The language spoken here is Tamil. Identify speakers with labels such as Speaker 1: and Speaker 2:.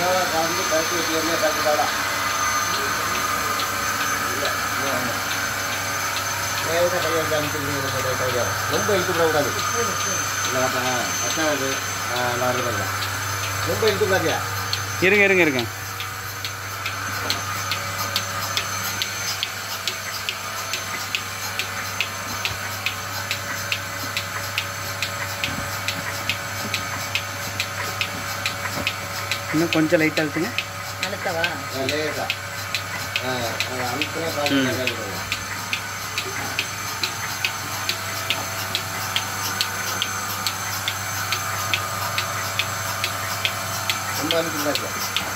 Speaker 1: வந்து கழுத்து வெட்டியே கழுத்துடாடா லேசாக கையை வச்சு அனுப்பிட்டு கையா ரொம்ப இழுத்து விடக்கூடாது இல்லை பச்சை இது நான் இது பண்ணலாம் ரொம்ப இழுத்து விடாதியா
Speaker 2: இருங்க இருங்க இருங்க இன்னும் கொஞ்சம் லைட்டாக இருக்குங்க
Speaker 3: அழுத்தவா
Speaker 1: லேசா அனுப்பினா பார்த்து ரொம்ப அனுப்பிடாதியா